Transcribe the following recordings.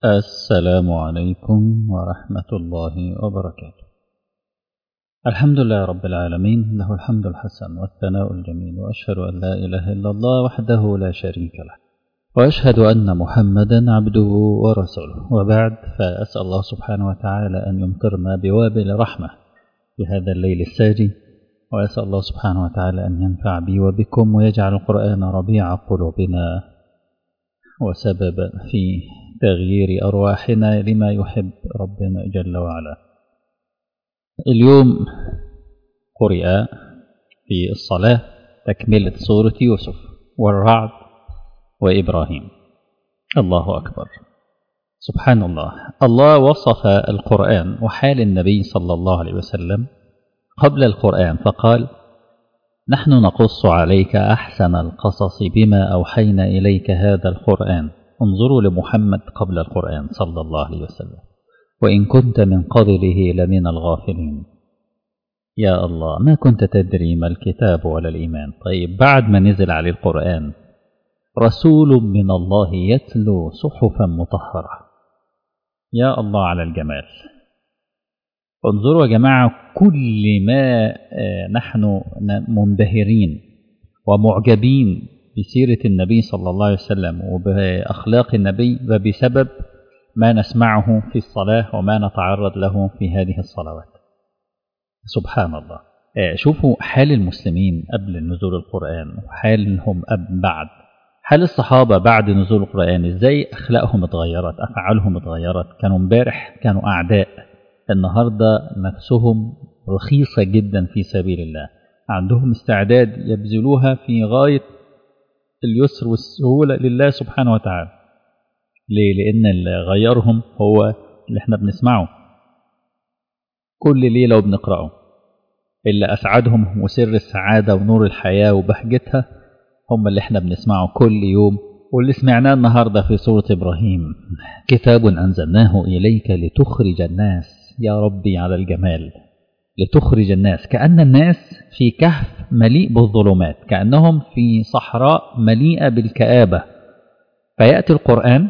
السلام عليكم ورحمة الله وبركاته الحمد لله رب العالمين له الحمد الحسن والثناء الجميل وأشهد أن لا إله إلا الله وحده لا شريك له وأشهد أن محمدا عبده ورسوله وبعد فأسأل الله سبحانه وتعالى أن يمطرنا بوابل رحمة في هذا الليل الساجي وأسأل الله سبحانه وتعالى أن ينفع بي وبكم ويجعل القرآن ربيع قلوبنا وسببا في تغيير أرواحنا لما يحب ربنا جل وعلا اليوم قرئ في الصلاة تكملة سورة يوسف والرعد وإبراهيم الله أكبر سبحان الله الله وصف القرآن وحال النبي صلى الله عليه وسلم قبل القرآن فقال نحن نقص عليك أحسن القصص بما أوحينا إليك هذا القرآن انظروا لمحمد قبل القرآن صلى الله عليه وسلم وإن كنت من قبله لمن الغافلين يا الله ما كنت تدري ما الكتاب ولا الإيمان طيب بعد ما نزل عليه القرآن رسول من الله يتلو صحفا مطهرة يا الله على الجمال انظروا يا جماعة كل ما نحن منبهرين ومعجبين بسيرة النبي صلى الله عليه وسلم وبأخلاق النبي وبسبب ما نسمعه في الصلاة وما نتعرض له في هذه الصلوات سبحان الله شوفوا حال المسلمين قبل نزول القرآن وحالهم بعد حال الصحابة بعد نزول القرآن ازاي أخلاقهم اتغيرت أفعالهم اتغيرت كانوا امبارح كانوا أعداء النهاردة نفسهم رخيصة جدا في سبيل الله عندهم استعداد يبذلوها في غاية اليسر والسهولة لله سبحانه وتعالى ليه؟ لأن اللي غيرهم هو اللي احنا بنسمعه كل ليلة وبنقرأه اللي أسعدهم وسر السعادة ونور الحياة وبهجتها هم اللي احنا بنسمعه كل يوم واللي سمعناه النهاردة في سورة إبراهيم كتاب أنزلناه إليك لتخرج الناس يا ربي على الجمال لتخرج الناس كأن الناس في كهف مليء بالظلمات كأنهم في صحراء مليئة بالكآبة فيأتي القرآن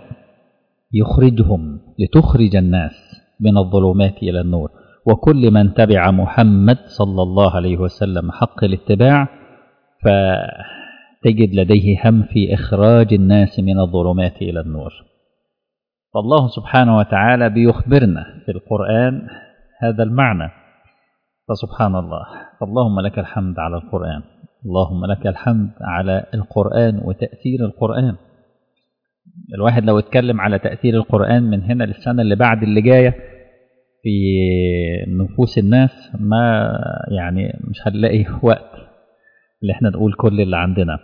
يخرجهم لتخرج الناس من الظلمات إلى النور وكل من تبع محمد صلى الله عليه وسلم حق الاتباع فتجد لديه هم في إخراج الناس من الظلمات إلى النور فالله سبحانه وتعالى بيخبرنا في القرآن هذا المعنى فسبحان الله اللهم لك الحمد على القرآن اللهم لك الحمد على القرآن وتأثير القرآن الواحد لو اتكلم على تأثير القرآن من هنا للسنة اللي بعد اللي جاية في نفوس الناس ما يعني مش هنلاقي وقت اللي احنا نقول كل اللي عندنا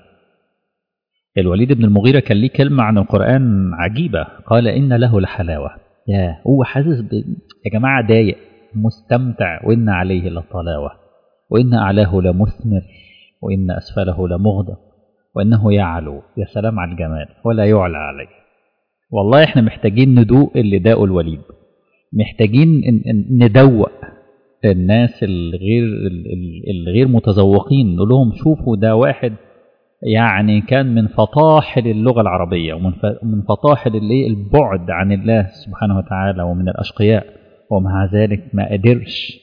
الوليد بن المغيرة كان ليه كلمة عن القرآن عجيبة قال إن له لحلاوة يا هو حاسس ب... يا جماعة ضايق مستمتع وإن عليه لطلاوة وإن أعلاه لمثمر وإن أسفله لمغضب وإنه يعلو يا سلام على الجمال ولا يعلى عليه والله إحنا محتاجين ندوق اللي داقوا الوليد محتاجين ندوق الناس الغير الغير متذوقين نقول لهم شوفوا ده واحد يعني كان من فطاحل اللغة العربية ومن فطاحل اللي البعد عن الله سبحانه وتعالى ومن الأشقياء ومع ذلك ما قدرش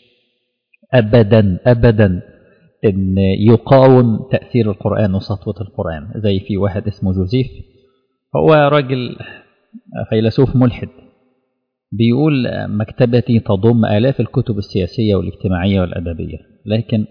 أبدا أبدا أن يقاوم تأثير القرآن وسطوة القرآن زي في واحد اسمه جوزيف هو راجل فيلسوف ملحد بيقول مكتبتي تضم آلاف الكتب السياسية والاجتماعية والأدبية لكن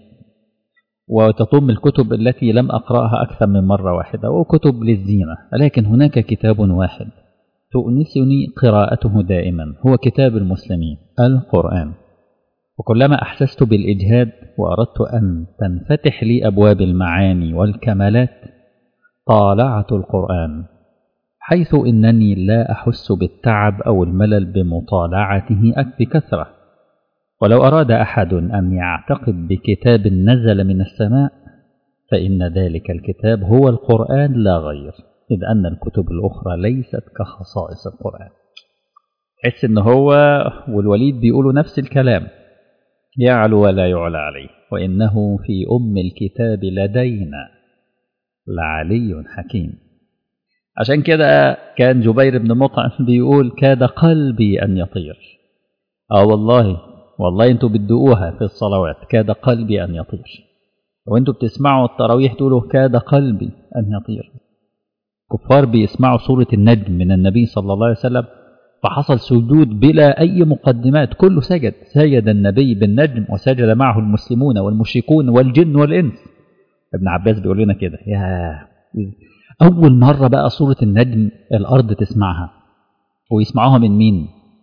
وتضم الكتب التي لم أقرأها أكثر من مرة واحدة وكتب للزينة لكن هناك كتاب واحد تؤنسني قراءته دائما هو كتاب المسلمين القرآن وكلما أحسست بالإجهاد وأردت أن تنفتح لي أبواب المعاني والكمالات طالعت القرآن حيث إنني لا أحس بالتعب أو الملل بمطالعته بكثرة ولو أراد أحد أن يعتقد بكتاب نزل من السماء فإن ذلك الكتاب هو القرآن لا غير إذ أن الكتب الأخرى ليست كخصائص القرآن تحس إن هو والوليد بيقولوا نفس الكلام يعلو ولا يعلى عليه وإنه في أم الكتاب لدينا لعلي حكيم عشان كده كان جبير بن مطعم بيقول كاد قلبي أن يطير اه والله والله انتوا بتدقوها في الصلوات كاد قلبي أن يطير وانتوا بتسمعوا التراويح تقولوا كاد قلبي أن يطير كفار بيسمعوا سورة النجم من النبي صلى الله عليه وسلم فحصل سجود بلا أي مقدمات كله سجد سجد النبي بالنجم وسجد معه المسلمون والمشركون والجن والإنس ابن عباس بيقول لنا كده يا أول مرة بقى سورة النجم الأرض تسمعها ويسمعوها من مين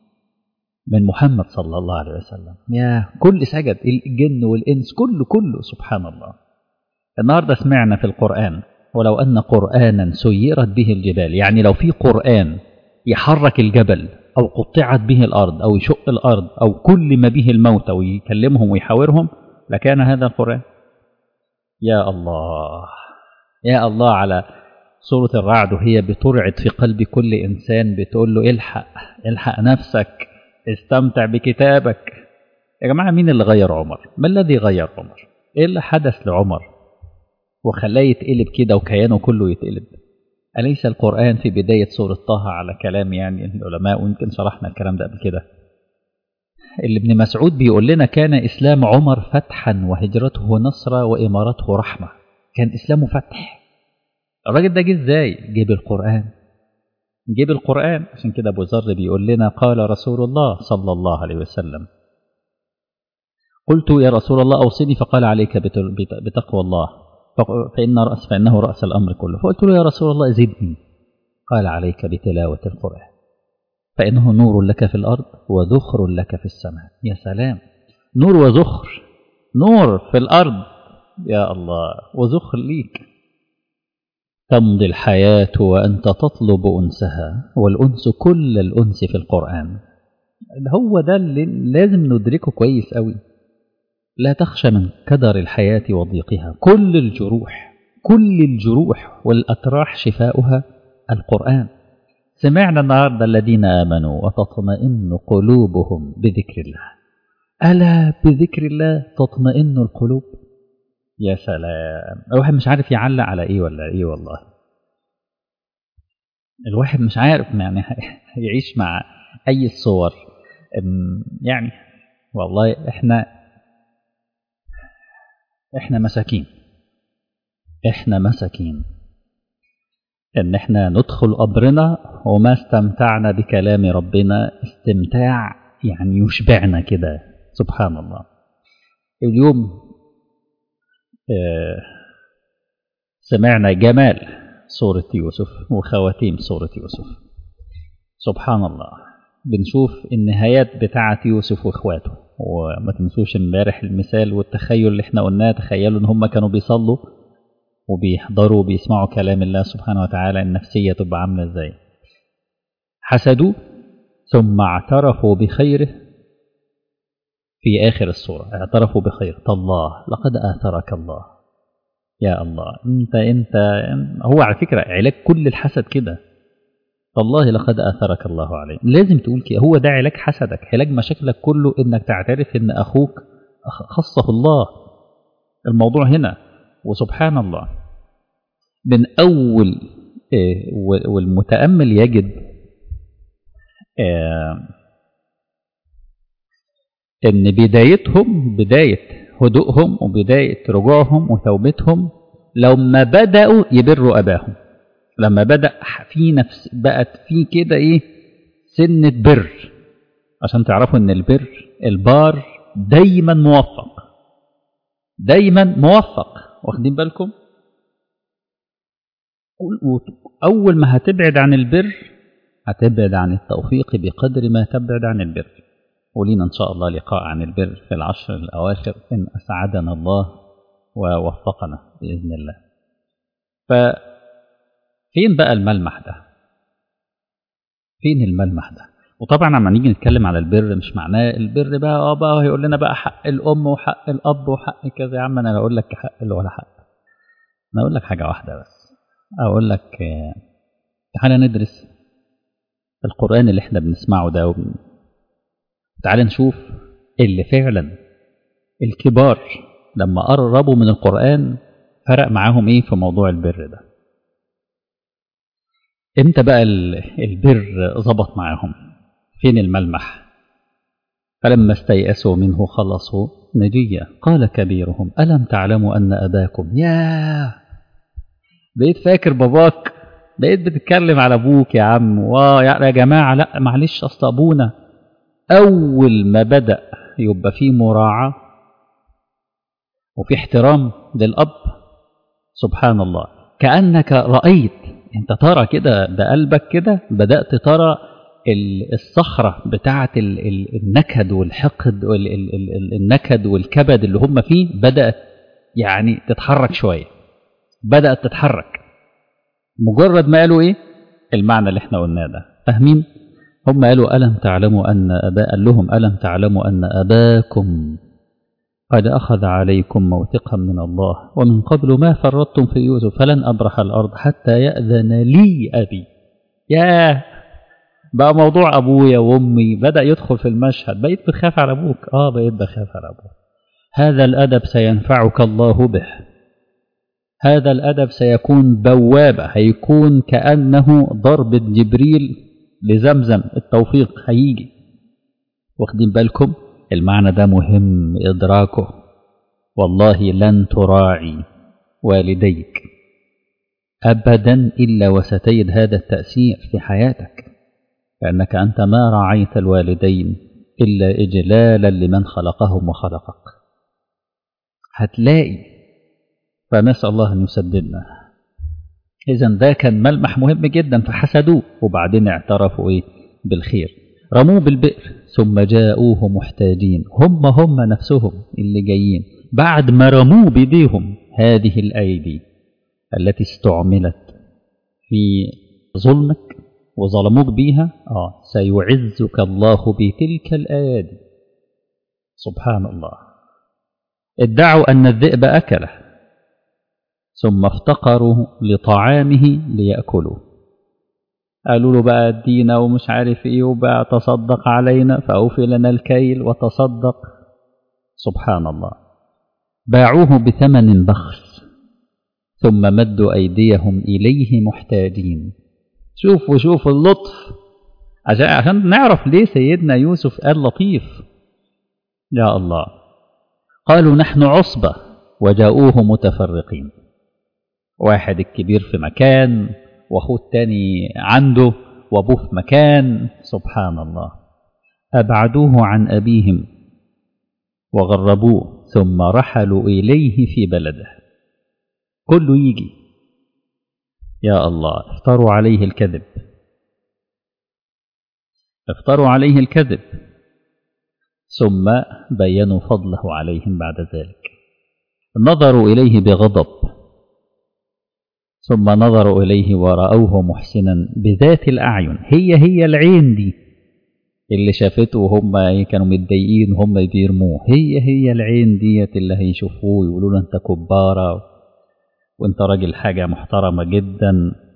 من محمد صلى الله عليه وسلم يا كل سجد الجن والإنس كله كله سبحان الله النهاردة سمعنا في القرآن ولو أن قرآنا سيرت به الجبال يعني لو في قرآن يحرك الجبل أو قطعت به الأرض أو يشق الأرض أو كلم به الموتى ويكلمهم ويحاورهم لكان هذا القرآن يا الله يا الله على سورة الرعد وهي بترعد في قلب كل إنسان بتقول له الحق الحق نفسك استمتع بكتابك يا جماعة مين اللي غير عمر ما الذي غير عمر إيه اللي حدث لعمر وخلاه يتقلب كده وكيانه كله يتقلب أليس القرآن في بداية سورة طه على كلام يعني العلماء ويمكن شرحنا الكلام ده قبل كده اللي ابن مسعود بيقول لنا كان إسلام عمر فتحا وهجرته نصرا وإمارته رحمة كان إسلامه فتح الراجل ده جه ازاي جيب القرآن جيب القرآن عشان كده أبو ذر بيقول لنا قال رسول الله صلى الله عليه وسلم قلت يا رسول الله أوصني فقال عليك بتقوى الله فإن رأس فإنه رأس الأمر كله فقلت له يا رسول الله زدني قال عليك بتلاوة القرآن فإنه نور لك في الأرض وذخر لك في السماء يا سلام نور وذخر نور في الأرض يا الله وذخر ليك تمضي الحياة وأنت تطلب أنسها والأنس كل الأنس في القرآن هو ده اللي لازم ندركه كويس قوي لا تخشى من كدر الحياة وضيقها كل الجروح كل الجروح والأتراح شفاؤها القرآن سمعنا النهاردة الذين آمنوا وتطمئن قلوبهم بذكر الله ألا بذكر الله تطمئن القلوب يا سلام الواحد مش عارف يعلق على ايه ولا ايه والله الواحد مش عارف يعني هيعيش مع اي الصور يعني والله احنا احنا مساكين احنا مساكين ان احنا ندخل قبرنا وما استمتعنا بكلام ربنا استمتاع يعني يشبعنا كده سبحان الله اليوم اه سمعنا جمال سورة يوسف وخواتيم سورة يوسف سبحان الله بنشوف النهايات بتاعة يوسف واخواته وما تنسوش امبارح المثال والتخيل اللي احنا قلناه تخيلوا ان هم كانوا بيصلوا وبيحضروا وبيسمعوا كلام الله سبحانه وتعالى النفسية تبقى عاملة ازاي حسدوا ثم اعترفوا بخيره في آخر السورة اعترفوا بخير الله لقد آثرك الله يا الله انت انت هو على فكرة علاج كل الحسد كده والله لقد آثرك الله عليه لازم تقول كده هو ده علاج حسدك علاج مشاكلك كله انك تعترف ان اخوك خصه الله الموضوع هنا وسبحان الله من اول والمتأمل يجد ان بدايتهم بداية هدوءهم وبداية رجوعهم وتوبتهم لما بدأوا يبروا أباهم لما بدأ في نفس بقت في كده إيه سنة بر عشان تعرفوا إن البر البار دايما موفق دايما موفق واخدين بالكم أول ما هتبعد عن البر هتبعد عن التوفيق بقدر ما تبعد عن البر ولينا إن شاء الله لقاء عن البر في العشر الأواخر إن أسعدنا الله ووفقنا بإذن الله ففين بقى الملمح ده فين الملمح ده وطبعا لما نيجي نتكلم على البر مش معناه البر بقى اه بقى هيقول لنا بقى حق الام وحق الاب وحق كذا يا عم انا اقول لك حق اللي ولا حق انا اقول لك حاجه واحده بس اقول لك تعالى ندرس القران اللي احنا بنسمعه ده وبن... تعالى نشوف اللي فعلا الكبار لما قربوا من القرآن فرق معاهم ايه في موضوع البر ده امتى بقى البر ظبط معاهم فين الملمح فلما استيأسوا منه خلصوا نجيا قال كبيرهم ألم تعلموا أن أباكم يا بقيت فاكر باباك بقيت بتتكلم على أبوك يا عم يا جماعة لا معلش أصل أبونا أول ما بدأ يبقى فيه مراعاة وفي احترام للأب سبحان الله كأنك رأيت انت ترى كده بقلبك كده بدأت ترى الصخرة بتاعة النكد والحقد والنكد والكبد اللي هم فيه بدأت يعني تتحرك شوية بدأت تتحرك مجرد ما قالوا ايه المعنى اللي احنا قلناه ده فاهمين هم قالوا ألم تعلموا أن أبا قال لهم ألم تعلموا أن أباكم قد أخذ عليكم موثقا من الله ومن قبل ما فرطتم في يوسف فلن أبرح الأرض حتى يأذن لي أبي ياه بقى موضوع أبويا وأمي بدأ يدخل في المشهد بقيت بخاف على أبوك آه بقيت بخاف على أبوك هذا الأدب سينفعك الله به هذا الأدب سيكون بوابة هيكون كأنه ضربة جبريل لزمزم التوفيق هيجي واخدين بالكم المعنى ده مهم إدراكه والله لن تراعي والديك أبدا إلا وستجد هذا التأثير في حياتك لأنك أنت ما راعيت الوالدين إلا إجلالا لمن خلقهم وخلقك هتلاقي فنسأل الله أن يسددنا إذا ده كان ملمح مهم جدا فحسدوه وبعدين اعترفوا إيه بالخير رموه بالبئر ثم جاءوه محتاجين هم هم نفسهم اللي جايين بعد ما رموه بيديهم هذه الأيدي التي استعملت في ظلمك وظلموك بيها آه سيعزك الله بتلك الأيادي سبحان الله ادعوا أن الذئب أكله ثم افتقروا لطعامه ليأكلوا قالوا له بقى ادينا ومش عارف ايه وبقى تصدق علينا فأوفي لنا الكيل وتصدق سبحان الله باعوه بثمن بخس ثم مدوا أيديهم إليه محتاجين شوفوا شوفوا اللطف عشان, عشان نعرف ليه سيدنا يوسف قال لطيف يا الله قالوا نحن عصبة وجاءوه متفرقين واحد الكبير في مكان واخوه التاني عنده وابوه في مكان سبحان الله أبعدوه عن أبيهم وغربوه ثم رحلوا إليه في بلده كله يجي يا الله افتروا عليه الكذب افتروا عليه الكذب ثم بينوا فضله عليهم بعد ذلك نظروا إليه بغضب ثم نظروا إليه ورأوه محسنا بذات الأعين هي هي العين دي اللي شافته وهم كانوا متضايقين وهم بيرموه هي هي العين ديت اللي هيشوفوه يقولوا له انت كبارة وانت راجل حاجة محترمة جدا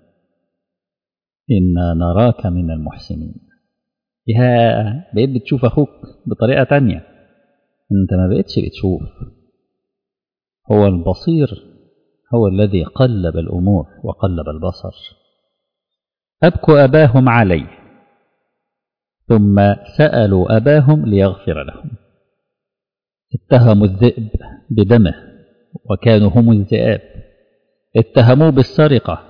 إنا نراك من المحسنين يا بقيت بتشوف أخوك بطريقة تانية انت ما بقيتش بتشوف هو البصير هو الذي قلب الأمور وقلب البصر أبكوا أباهم عليه ثم سألوا أباهم ليغفر لهم اتهموا الذئب بدمه وكانوا هم الذئاب اتهموه بالسرقة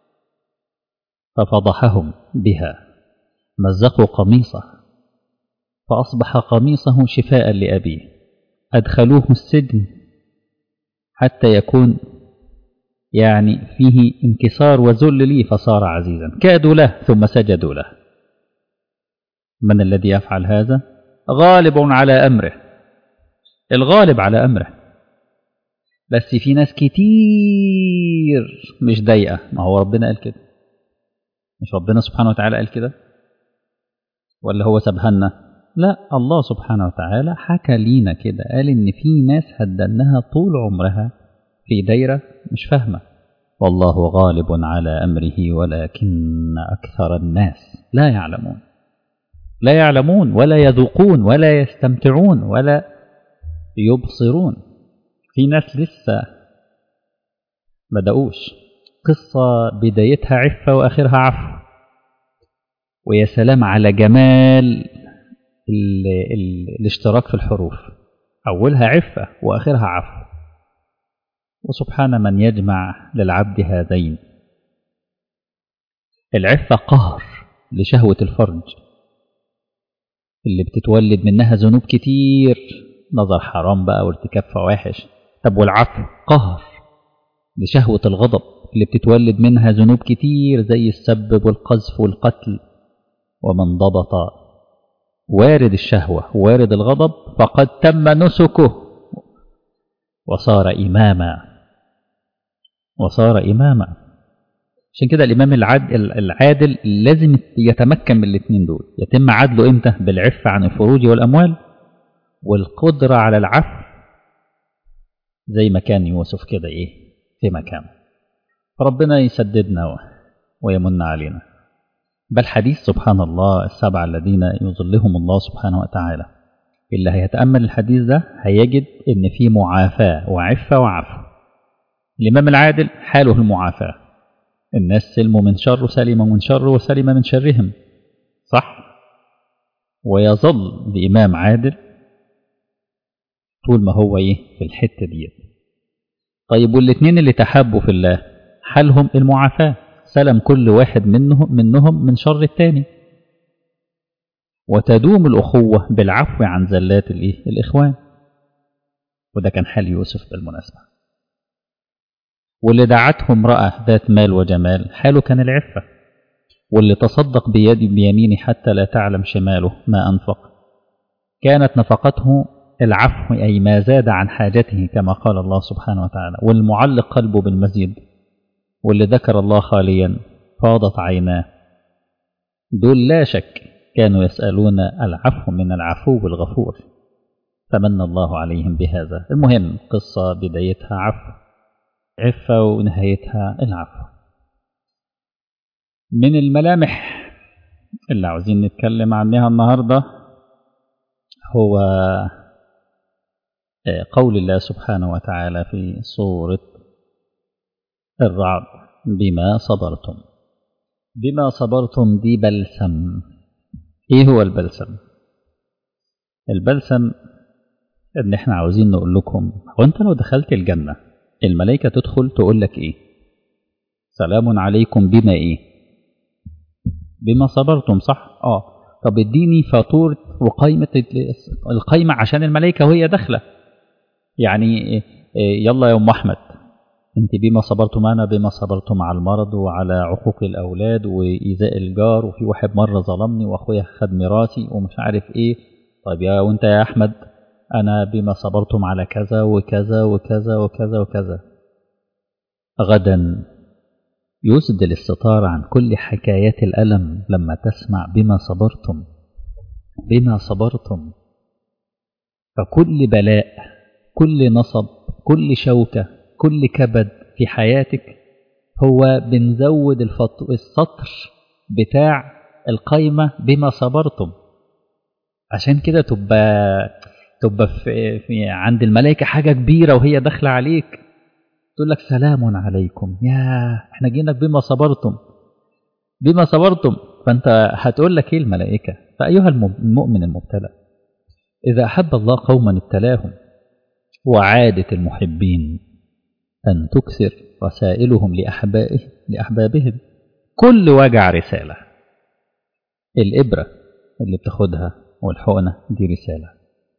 ففضحهم بها مزقوا قميصه فأصبح قميصه شفاء لأبيه أدخلوه السجن حتى يكون يعني فيه انكسار وذل لي فصار عزيزا كادوا له ثم سجدوا له من الذي يفعل هذا غالب على أمره الغالب على أمره بس في ناس كتير مش ضايقة ما هو ربنا قال كده مش ربنا سبحانه وتعالى قال كده ولا هو سبهنا لا الله سبحانه وتعالى حكى لينا كده قال إن في ناس هدنها طول عمرها في دايرة مش فاهمة والله غالب على أمره ولكن أكثر الناس لا يعلمون لا يعلمون ولا يذوقون ولا يستمتعون ولا يبصرون في ناس لسه بدأوش قصة بدايتها عفة وآخرها عفو ويا سلام على جمال ال ال الاشتراك في الحروف أولها عفة وآخرها عفو وسبحان من يجمع للعبد هذين العفة قهر لشهوة الفرج اللي بتتولد منها ذنوب كتير نظر حرام بقى وارتكاب فواحش طب والعفو قهر لشهوة الغضب اللي بتتولد منها ذنوب كتير زي السب والقذف والقتل ومن ضبط وارد الشهوة وارد الغضب فقد تم نسكه وصار إماما وصار إماما عشان كده الإمام العادل, العادل لازم يتمكن من الاثنين دول يتم عدله إمتى بالعفة عن الفروج والأموال والقدرة على العفو زي ما كان يوسف كده إيه في مكانه فربنا يسددنا ويمن علينا بل حديث سبحان الله السبعة الذين يظلهم الله سبحانه وتعالى اللي هيتأمل الحديث ده هيجد إن في معافاة وعفة وعفو الإمام العادل حاله المعافاة الناس سلموا من شر وسلم من شر وسلم من شرهم صح ويظل بإمام عادل طول ما هو إيه في الحتة ديت طيب والاثنين اللي تحابوا في الله حالهم المعافاة سلم كل واحد منهم منهم من شر الثاني وتدوم الأخوة بالعفو عن زلات الإيه؟ الإخوان وده كان حال يوسف بالمناسبة واللي دعته امرأة ذات مال وجمال حاله كان العفة واللي تصدق بيد بيمينه حتى لا تعلم شماله ما أنفق كانت نفقته العفو أي ما زاد عن حاجته كما قال الله سبحانه وتعالى والمعلق قلبه بالمزيد واللي ذكر الله خاليا فاضت عيناه دول لا شك كانوا يسألون العفو من العفو الغفور فمن الله عليهم بهذا المهم قصة بدايتها عفو عفة ونهايتها العفو من الملامح اللي عاوزين نتكلم عنها النهاردة هو قول الله سبحانه وتعالى في سورة الرعد بما صبرتم بما صبرتم دي بلسم ايه هو البلسم البلسم ان احنا عاوزين نقول لكم هو انت لو دخلت الجنة الملائكة تدخل تقول لك ايه سلام عليكم بما ايه بما صبرتم صح اه طب اديني فاتورة وقائمة القايمة عشان الملائكة وهي داخلة يعني يلا يا ام احمد انت بما صبرتم انا بما صبرتم على المرض وعلى عقوق الاولاد وايذاء الجار وفي واحد مره ظلمني واخويا خد ميراثي ومش عارف ايه طيب يا وانت يا احمد انا بما صبرتم على كذا وكذا وكذا وكذا وكذا غدا يسدل الستار عن كل حكايات الالم لما تسمع بما صبرتم بما صبرتم فكل بلاء كل نصب كل شوكه كل كبد في حياتك هو بنزود السطر بتاع القايمة بما صبرتم عشان كده تبقى تبقى في, في عند الملائكة حاجة كبيرة وهي داخلة عليك تقول لك سلام عليكم يا احنا جينا بما صبرتم بما صبرتم فانت هتقول لك ايه الملائكة فأيها المؤمن المبتلى إذا أحب الله قوما ابتلاهم وعادة المحبين أن تكثر رسائلهم لأحبائه لأحبابهم كل وجع رسالة الإبرة اللي بتاخدها والحقنة دي رسالة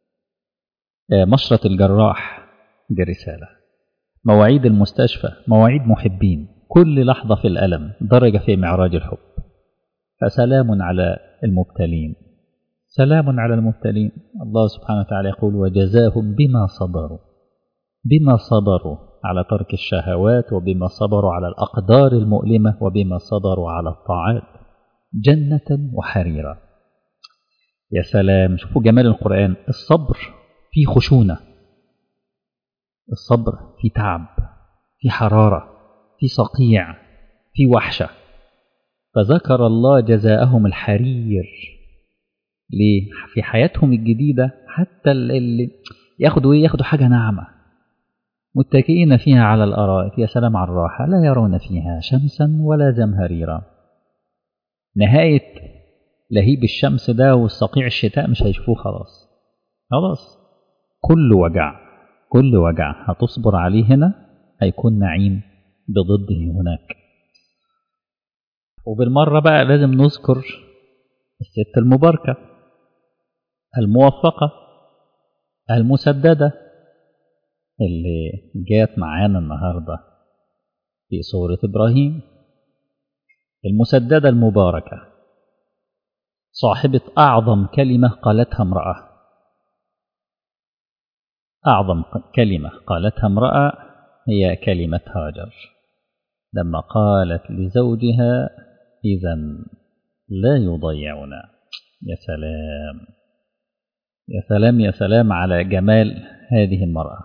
مشرط الجراح دي رسالة مواعيد المستشفى مواعيد محبين كل لحظة في الألم درجة في معراج الحب فسلام على المبتلين سلام على المبتلين الله سبحانه وتعالى يقول وجزاهم بما صبروا بما صبروا على ترك الشهوات وبما صبروا على الأقدار المؤلمة وبما صبروا على الطاعات جنة وحريرا يا سلام شوفوا جمال القرآن الصبر في خشونة الصبر في تعب في حرارة في صقيع في وحشة فذكر الله جزاءهم الحرير ليه في حياتهم الجديدة حتى اللي ياخدوا ايه ياخدوا حاجة ناعمة متكئين فيها على الأرائك يا سلام على الراحة لا يرون فيها شمسا ولا زمهريرا نهاية لهيب الشمس ده والصقيع الشتاء مش هيشوفوه خلاص خلاص كل وجع كل وجع هتصبر عليه هنا هيكون نعيم بضده هناك وبالمرة بقى لازم نذكر الست المباركة الموفقة المسددة اللي جات معانا النهاردة في سورة إبراهيم المسددة المباركة صاحبة أعظم كلمة قالتها امرأة أعظم كلمة قالتها امرأة هي كلمة هاجر لما قالت لزوجها إذا لا يضيعنا يا سلام يا سلام يا سلام على جمال هذه المرأة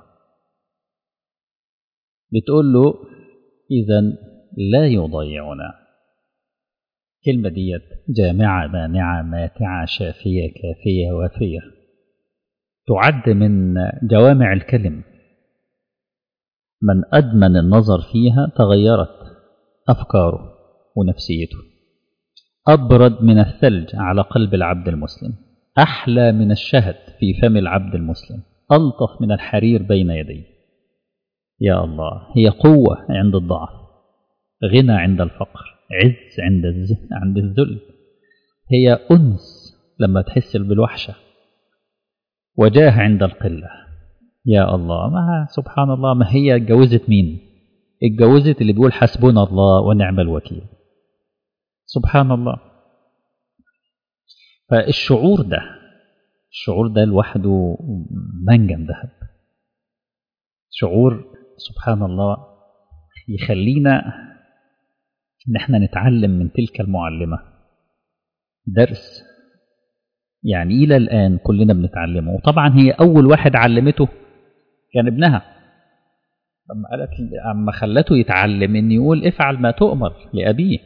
بتقول له إذا لا يضيعنا كلمة ديت جامعة مانعة ماتعة شافية كافية وافية تعد من جوامع الكلم من أدمن النظر فيها تغيرت أفكاره ونفسيته أبرد من الثلج على قلب العبد المسلم أحلى من الشهد في فم العبد المسلم ألطف من الحرير بين يديه يا الله هي قوة عند الضعف غنى عند الفقر عز عند عند الذل هي أنس لما تحس بالوحشة وجاه عند القلة يا الله ما سبحان الله ما هي اتجوزت مين اتجوزت اللي بيقول حسبنا الله ونعم الوكيل سبحان الله فالشعور ده الشعور ده لوحده منجم ذهب شعور سبحان الله يخلينا ان احنا نتعلم من تلك المعلمة درس يعني الى الان كلنا بنتعلمه وطبعا هي اول واحد علمته كان ابنها لما قالت اما خلته يتعلم ان يقول افعل ما تؤمر لابيه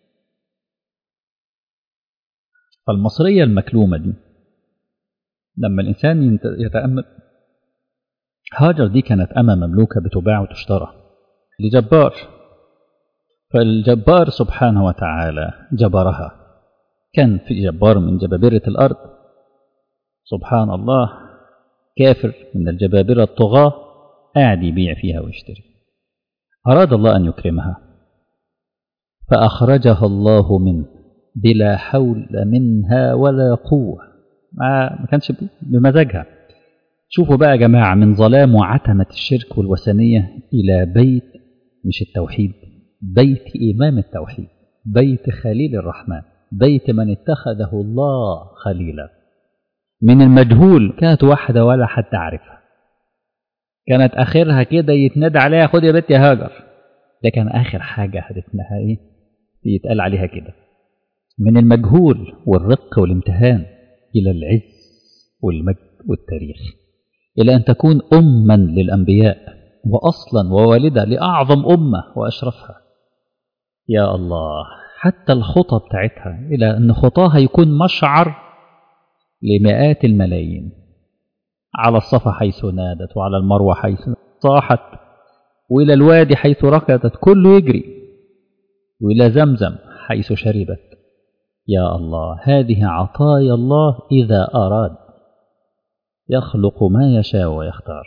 فالمصرية المكلومة دي لما الإنسان يتأمل هاجر دي كانت أمة مملوكة بتباع وتشترى لجبار فالجبار سبحانه وتعالى جبرها كان في جبار من جبابرة الأرض سبحان الله كافر من الجبابرة الطغاة قاعد يبيع فيها ويشتري أراد الله أن يكرمها فأخرجها الله منه بلا حول منها ولا قوة ما كانش بمزاجها شوفوا بقى يا جماعة من ظلام وعتمة الشرك والوثنية إلى بيت مش التوحيد بيت إمام التوحيد بيت خليل الرحمن بيت من اتخذه الله خليلا من المجهول كانت واحدة ولا حتى عارفها كانت آخرها كده يتنادى عليها خد يا بنت يا هاجر ده كان آخر حاجة هدفناها إيه يتقال عليها كده من المجهول والرق والامتهان إلى العز والمجد والتاريخ إلى أن تكون أما للأنبياء وأصلا ووالدة لأعظم أمة وأشرفها يا الله حتى الخطى بتاعتها إلى أن خطاها يكون مشعر لمئات الملايين على الصفا حيث نادت وعلى المروة حيث صاحت وإلى الوادي حيث ركضت كله يجري وإلى زمزم حيث شربت يا الله هذه عطايا الله إذا أراد يخلق ما يشاء ويختار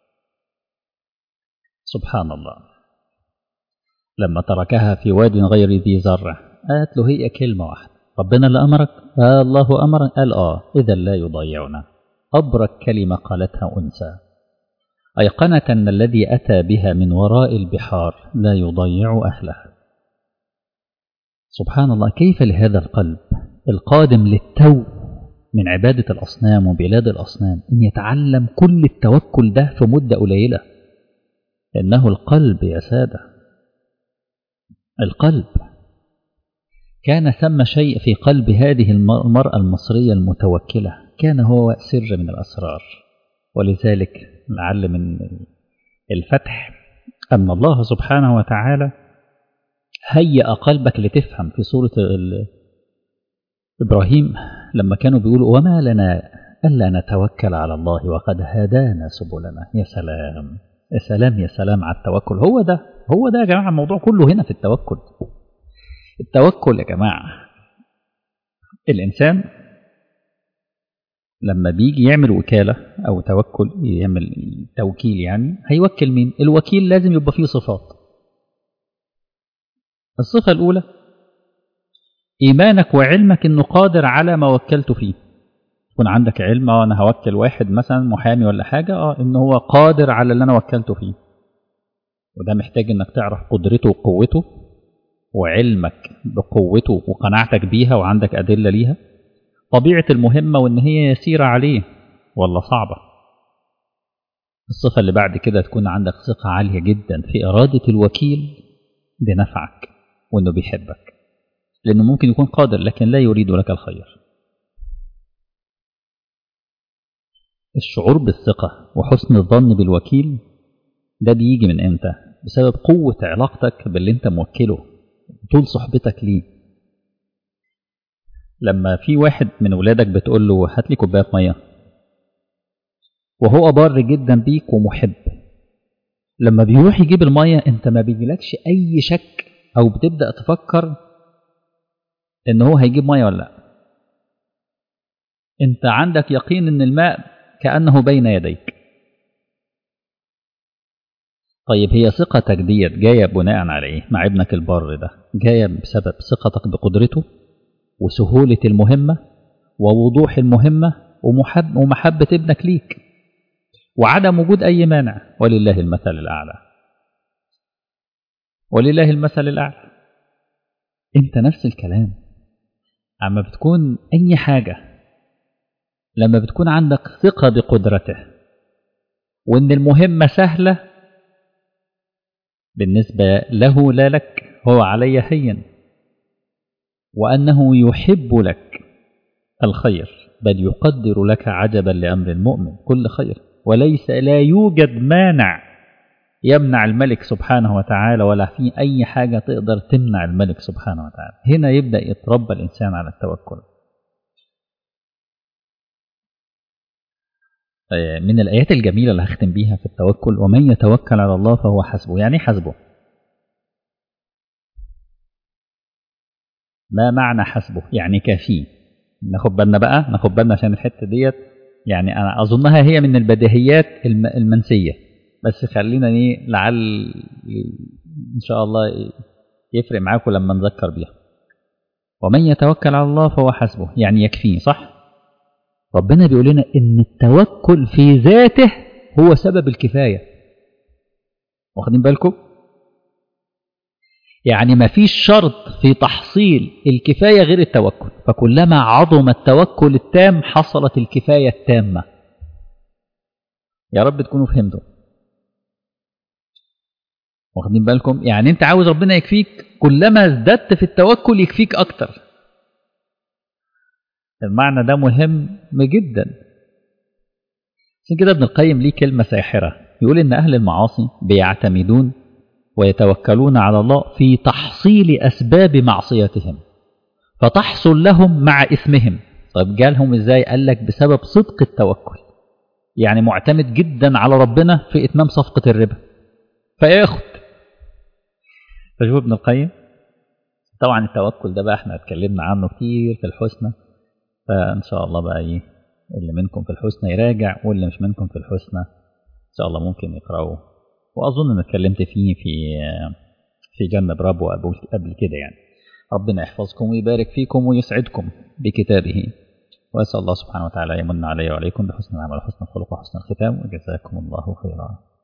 سبحان الله لما تركها في واد غير ذي زرع قالت له هي كلمة واحدة ربنا اللي أمرك آه الله أمر قال آه إذا لا يضيعنا أبرك كلمة قالتها أنثى أيقنت أن الذي أتى بها من وراء البحار لا يضيع أهلها سبحان الله كيف لهذا القلب القادم للتو من عبادة الأصنام وبلاد الأصنام أن يتعلم كل التوكل ده في مدة قليلة إنه القلب يا سادة القلب كان ثم شيء في قلب هذه المرأة المصرية المتوكلة كان هو سر من الأسرار ولذلك لعل من الفتح أن الله سبحانه وتعالى هيأ قلبك لتفهم في سورة إبراهيم لما كانوا بيقولوا وما لنا ألا نتوكل على الله وقد هدانا سبلنا يا سلام يا سلام يا سلام على التوكل هو ده هو ده يا جماعة الموضوع كله هنا في التوكل التوكل يا جماعة الإنسان لما بيجي يعمل وكالة أو توكل يعمل توكيل يعني هيوكل مين؟ الوكيل لازم يبقى فيه صفات الصفة الأولى إيمانك وعلمك إنه قادر على ما وكلت فيه يكون عندك علم اه انا هوكل واحد مثلا محامي ولا حاجه اه ان هو قادر على اللي انا وكلته فيه وده محتاج انك تعرف قدرته وقوته وعلمك بقوته وقناعتك بيها وعندك ادله ليها طبيعه المهمه وان هي يسيره عليه ولا صعبه الصفه اللي بعد كده تكون عندك ثقه عاليه جدا في اراده الوكيل بنفعك وانه بيحبك لانه ممكن يكون قادر لكن لا يريد لك الخير الشعور بالثقة وحسن الظن بالوكيل ده بيجي من امتى؟ بسبب قوة علاقتك باللي انت موكله طول صحبتك ليه لما في واحد من ولادك بتقول له هات لي كوباية مية وهو بار جدا بيك ومحب لما بيروح يجيب المية انت ما بيجيلكش اي شك او بتبدأ تفكر ان هو هيجيب مية ولا لا انت عندك يقين ان الماء كأنه بين يديك طيب هي ثقتك ديت جاية بناء على ايه مع ابنك البر ده جاية بسبب ثقتك بقدرته وسهولة المهمة ووضوح المهمة ومحب ومحبة ابنك ليك وعدم وجود أي مانع ولله المثل الأعلى ولله المثل الأعلى أنت نفس الكلام أما بتكون أي حاجة لما بتكون عندك ثقة بقدرته وإن المهمة سهلة بالنسبة له لا لك هو علي هين وأنه يحب لك الخير بل يقدر لك عجبا لأمر المؤمن كل خير وليس لا يوجد مانع يمنع الملك سبحانه وتعالى ولا في أي حاجة تقدر تمنع الملك سبحانه وتعالى هنا يبدأ يتربى الإنسان على التوكل من الآيات الجميلة اللي هختم بيها في التوكل ومن يتوكل على الله فهو حسبه يعني حسبه ما معنى حسبه يعني كافيه ناخد بالنا بقى ناخد بالنا عشان الحتة ديت يعني أنا أظنها هي من البديهيات المنسية بس خلينا ايه لعل إن شاء الله يفرق معاكم لما نذكر بيها ومن يتوكل على الله فهو حسبه يعني يكفيه صح ربنا بيقول لنا ان التوكل في ذاته هو سبب الكفاية واخدين بالكم يعني ما فيش شرط في تحصيل الكفاية غير التوكل فكلما عظم التوكل التام حصلت الكفاية التامة يا رب تكونوا فهمتوا واخدين بالكم يعني انت عاوز ربنا يكفيك كلما ازددت في التوكل يكفيك اكتر المعنى ده مهم جدا عشان كده ابن القيم ليه كلمة ساحرة يقول إن أهل المعاصي بيعتمدون ويتوكلون على الله في تحصيل أسباب معصيتهم فتحصل لهم مع إثمهم طيب جالهم إزاي قال لك بسبب صدق التوكل يعني معتمد جدا على ربنا في إتمام صفقة الربا فياخد فشوف ابن القيم طبعا التوكل ده بقى احنا اتكلمنا عنه كتير في الحسنى فإن شاء الله بقى إيه اللي منكم في الحسنى يراجع واللي مش منكم في الحسنى إن شاء الله ممكن يقرأوه وأظن إن اتكلمت فيه في في جنة برابو قبل كده يعني ربنا يحفظكم ويبارك فيكم ويسعدكم بكتابه وأسأل الله سبحانه وتعالى يمن علي وعليكم بحسن العمل وحسن الخلق وحسن الختام وجزاكم الله خيرا